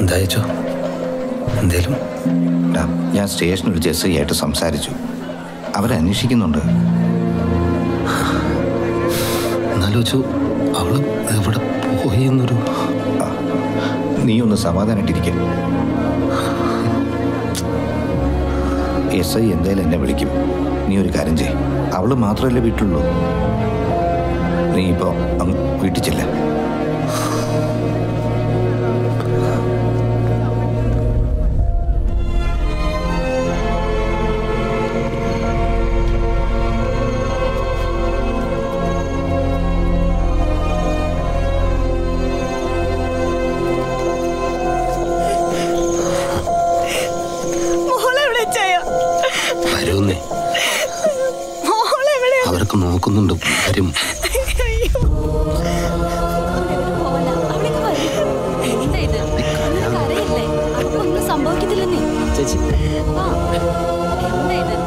എന്തായച്ചോ എന്തേലും ഡാ, ഞാൻ സ്റ്റേഷനിൽ എസ് ഐ ആയിട്ട് സംസാരിച്ചു അവരന്വേഷിക്കുന്നുണ്ട് എന്നാലോചിച്ചു അവള് എവിടെ പോയി എന്നൊരു നീ ഒന്ന് സമാധാനായിട്ടിരിക്കും എസ് ഐ എന്തായാലും എന്നെ വിളിക്കും നീ ഒരു കാര്യം ചെയ് അവള് മാത്രമല്ലേ വീട്ടിലുള്ളൂ നീ ഇപ്പോൾ അങ്ങ് വീട്ടിൽ ചെല്ല മോളെവിടെ അച്ചായ വരുന്നേ മോളെവിടെ അവരൊക്കെ നോക്കുന്നുണ്ട് വരും അയ്യോ എന്താ ഇത് കരയല്ലേ ഒന്നും സംഭവിക്കത്തില്ലെന്നേ ചേച്ചി ആ എന്താ ഇത്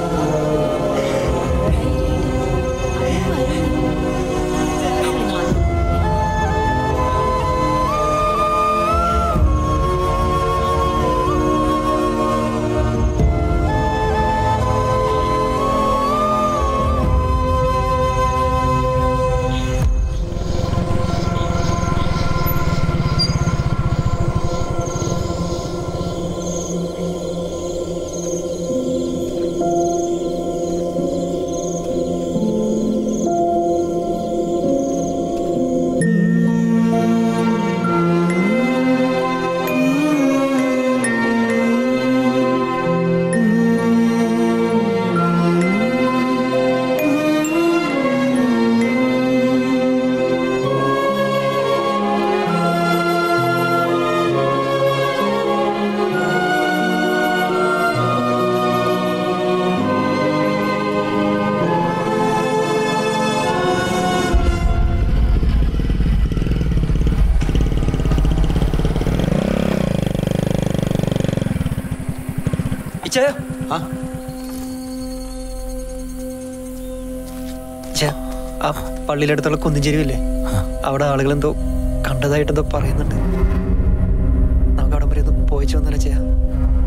ഇച്ചായ ആ ഛെ, ആ പള്ളിയുടെ അടുത്തുള്ള കുന്നിഞ്ചേരിയില്ലേ അവിടെ ആളുകൾ എന്തോ കണ്ടതായിട്ട് എന്തോ പറയുന്നുണ്ട് നമുക്ക് അവിടെ വരെ ഒന്ന് പോയിച്ചു വന്നാലേ ചെയ്യാം